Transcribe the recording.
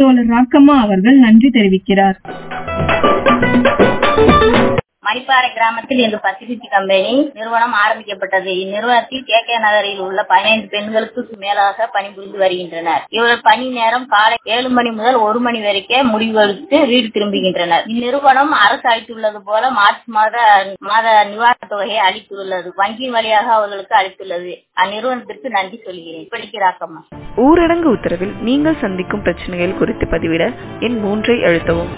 தோழர் ராக்கம்மா அவர்கள் நன்றி தெரிவிக்கிறார் மணிப்பாறை கிராமத்தில் இன்று பசிபிக் கம்பெனி நிறுவனம் ஆரம்பிக்கப்பட்டது இந்நிறுவனத்தில் கே கே நகரில் உள்ள பதினைந்து பெண்களுக்கு மேலாக பணிபுரிந்து வருகின்றனர் இவர்கள் பணி நேரம் காலை ஏழு மணி முதல் ஒரு மணி வரைக்கும் முடிவெடுத்து வீடு திரும்புகின்றனர் இந்நிறுவனம் அரசு அளித்துள்ளது போல மார்ச் மாத மாத நிவாரணத் தொகையை அளித்துள்ளது வங்கியின் வழியாக அவர்களுக்கு அளித்துள்ளது அந்நிறுவனத்திற்கு நன்றி சொல்கிறேன் படிக்கிறாக்கம்மா ஊரடங்கு உத்தரவில் நீங்கள் சந்திக்கும் பிரச்சனைகள் குறித்து பதிவிட எண் மூன்றை அழுத்தவும்